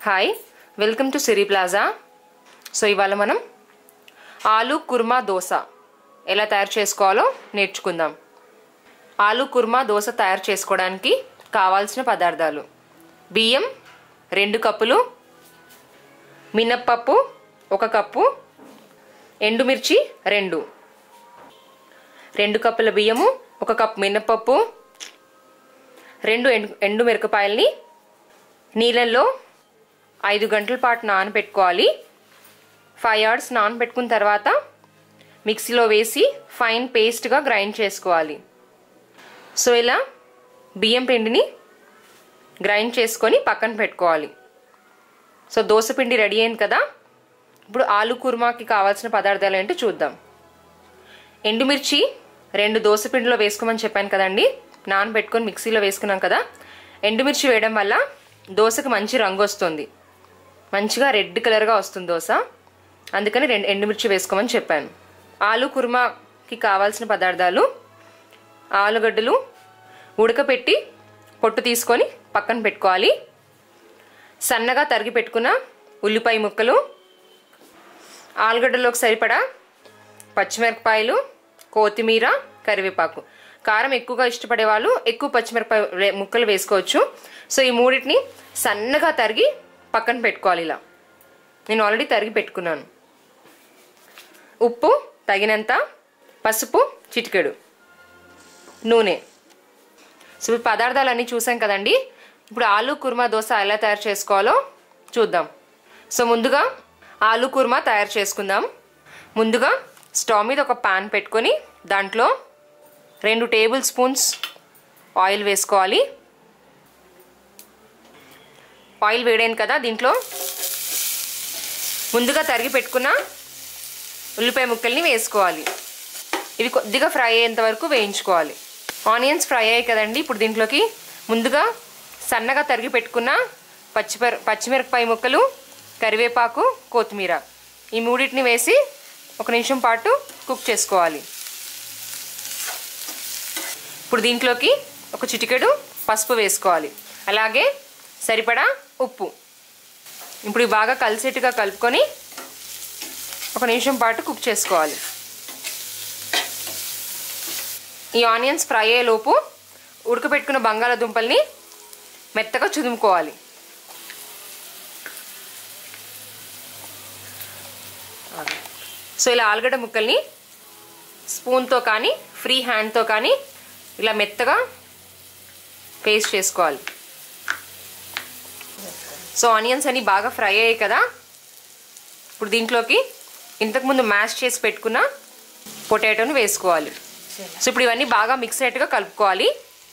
hi welcome to Siri Plaza so ఇవాళ మనం ఆలు కుర్మా దోశ ఎలా తయారు చేసుకోవాలో నేర్చుకుందాం ఆలు కుర్మా దోశ తయారు చేసుకోవడానికి కావాల్సిన పదార్థాలు బియ్యం రెండు కప్పులు మినప్పప్పు ఒక కప్పు ఎండుమిర్చి రెండు రెండు కప్పుల బియ్యము ఒక కప్పు మినప్పప్పు రెండు ఎండు ఎండు మిరపకాయల్ని నీళ్ళల్లో ఐదు గంటల పాటు నానబెట్టుకోవాలి ఫైవ్ అవర్స్ నానబెట్టుకున్న తర్వాత మిక్సీలో వేసి ఫైన్ పేస్ట్గా గ్రైండ్ చేసుకోవాలి సో ఇలా బియ్యం పిండిని గ్రైండ్ చేసుకొని పక్కన పెట్టుకోవాలి సో దోశ పిండి రెడీ అయింది కదా ఇప్పుడు ఆలు కుర్మాకి కావాల్సిన పదార్థాలు ఏంటో చూద్దాం ఎండుమిర్చి రెండు దోశ పిండిలో వేసుకోమని చెప్పాను కదండి నానబెట్టుకొని మిక్సీలో వేసుకున్నాం కదా ఎండుమిర్చి వేయడం వల్ల దోశకు మంచి రంగు వస్తుంది మంచిగా రెడ్ కలర్గా వస్తుంది దోశ అందుకని రెండు ఎండుమిర్చి వేసుకోమని చెప్పాను ఆలు కుర్మాకి కావాల్సిన పదార్థాలు ఆలుగడ్డలు ఉడకపెట్టి పొట్టు తీసుకొని పక్కన పెట్టుకోవాలి సన్నగా తరిగి పెట్టుకున్న ఉల్లిపాయ ముక్కలు ఆలుగడ్డలోకి సరిపడా పచ్చిమిరపకాయలు కొత్తిమీర కరివేపాకు కారం ఎక్కువగా ఇష్టపడే వాళ్ళు ఎక్కువ పచ్చిమిరపకాయ ముక్కలు వేసుకోవచ్చు సో ఈ మూడింటిని సన్నగా తరిగి పక్కన పెట్టుకోవాలి ఇలా నేను ఆల్రెడీ తరిగి పెట్టుకున్నాను ఉప్పు తగినంత పసుపు చిటికెడు నూనె సో ఈ పదార్థాలన్నీ చూసాం కదండి ఇప్పుడు ఆలు కుర్మా దోశ ఎలా తయారు చేసుకోవాలో చూద్దాం సో ముందుగా ఆలు కుర్మా తయారు చేసుకుందాం ముందుగా స్టవ్ మీద ఒక పాన్ పెట్టుకొని దాంట్లో రెండు టేబుల్ స్పూన్స్ ఆయిల్ వేసుకోవాలి ఆయిల్ వేడైంది కదా దీంట్లో ముందుగా తరిగి పెట్టుకున్న ఉల్లిపాయ ముక్కల్ని వేసుకోవాలి ఇవి కొద్దిగా ఫ్రై అయ్యేంత వరకు వేయించుకోవాలి ఆనియన్స్ ఫ్రై అయ్యాయి కదండి ఇప్పుడు దీంట్లోకి ముందుగా సన్నగా తరిగి పెట్టుకున్న పచ్చిమిర పచ్చిమిరపకాయ ముక్కలు కరివేపాకు కొత్తిమీర ఈ మూడింటిని వేసి ఒక నిమిషం పాటు కుక్ చేసుకోవాలి ఇప్పుడు దీంట్లోకి ఒక చిటికెడు పసుపు వేసుకోవాలి అలాగే సరిపడా ఉప్పు ఇప్పుడు ఇవి బాగా కలిసేట్టుగా కలుపుకొని ఒక నిమిషం పాటు కుక్ చేసుకోవాలి ఈ ఆనియన్స్ ఫ్రై అయ్యేలోపు ఉడకబెట్టుకున్న బంగాళాదుంపల్ని మెత్తగా చుదుముకోవాలి సో ఇలా ఆలుగడ్డ ముక్కల్ని స్పూన్తో కానీ ఫ్రీ హ్యాండ్తో కానీ ఇలా మెత్తగా పేస్ట్ చేసుకోవాలి సో ఆనియన్స్ అన్ని బాగా ఫ్రై అయ్యాయి కదా ఇప్పుడు దీంట్లోకి ఇంతకుముందు మ్యాష్ చేసి పెట్టుకున్న పొటాటోని వేసుకోవాలి సో ఇప్పుడు ఇవన్నీ బాగా మిక్స్ అయ్యేట్టుగా కలుపుకోవాలి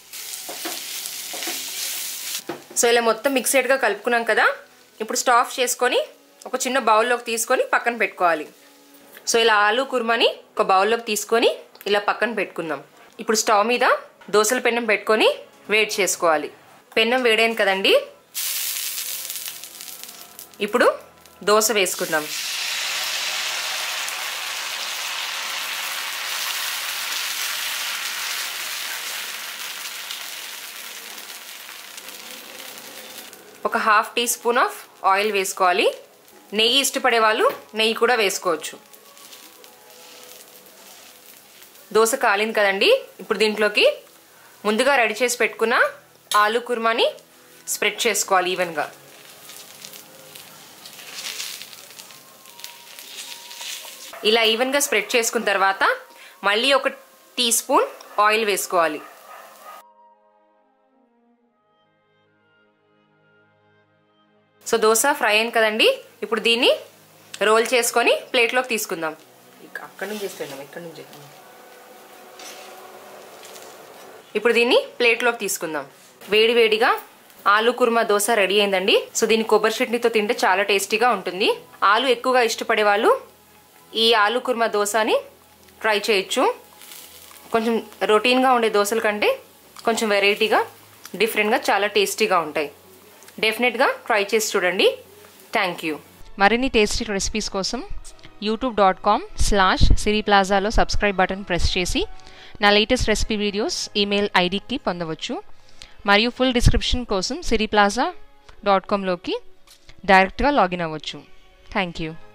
సో ఇలా మొత్తం మిక్స్ అయ్యేట్టుగా కలుపుకున్నాం కదా ఇప్పుడు స్టాఫ్ చేసుకొని ఒక చిన్న బౌల్లోకి తీసుకొని పక్కన పెట్టుకోవాలి సో ఇలా ఆలు కుర్మాని ఒక బౌల్లోకి తీసుకొని ఇలా పక్కన పెట్టుకుందాం ఇప్పుడు స్టవ్ మీద దోశల పెన్నం పెట్టుకొని వేడి చేసుకోవాలి పెన్నం వేడైంది కదండి ఇప్పుడు దోశ వేసుకుందాం ఒక half teaspoon of oil వేసుకోవాలి నెయ్యి ఇష్టపడే వాళ్ళు నెయ్యి కూడా వేసుకోవచ్చు దోశ కాలింది కదండి ఇప్పుడు దీంట్లోకి ముందుగా రెడీ చేసి పెట్టుకున్న ఆలు కుర్మాని స్ప్రెడ్ చేసుకోవాలి ఈవెన్గా ఇలా ఈవెన్గా స్ప్రెడ్ చేసుకున్న తర్వాత మళ్ళీ ఒక టీ స్పూన్ ఆయిల్ వేసుకోవాలి సో దోశ ఫ్రై అయింది కదండి ఇప్పుడు దీన్ని రోల్ చేసుకొని ప్లేట్లోకి తీసుకుందాం అక్కడి నుంచి చేస్తున్నాం ఎక్కడి నుంచి ఇప్పుడు దీన్ని ప్లేట్లోకి తీసుకుందాం వేడి వేడిగా ఆలు కుర్మా దోశ రెడీ అయిందండి సో దీన్ని కొబ్బరి చట్నీతో తింటే చాలా టేస్టీగా ఉంటుంది ఆలు ఎక్కువగా ఇష్టపడే వాళ్ళు ఈ ఆలు కుర్మా దోశని ట్రై చేయొచ్చు కొంచెం రొటీన్గా ఉండే దోశల కంటే కొంచెం వెరైటీగా డిఫరెంట్గా చాలా టేస్టీగా ఉంటాయి డెఫినెట్గా ట్రై చేసి చూడండి థ్యాంక్ యూ మరిన్ని టేస్టీ రెసిపీస్ కోసం YouTube dot com slash Siri ప్లాజాలో సబ్స్క్రైబ్ బటన్ ప్రెస్ చేసి నా లేటెస్ట్ రెసిపీ వీడియోస్ ఈమెయిల్ ఐడికి పొందవచ్చు మరియు ఫుల్ డిస్క్రిప్షన్ కోసం సిరి ప్లాజా డాట్ కామ్లోకి డైరెక్ట్గా లాగిన్ అవ్వచ్చు థ్యాంక్ యూ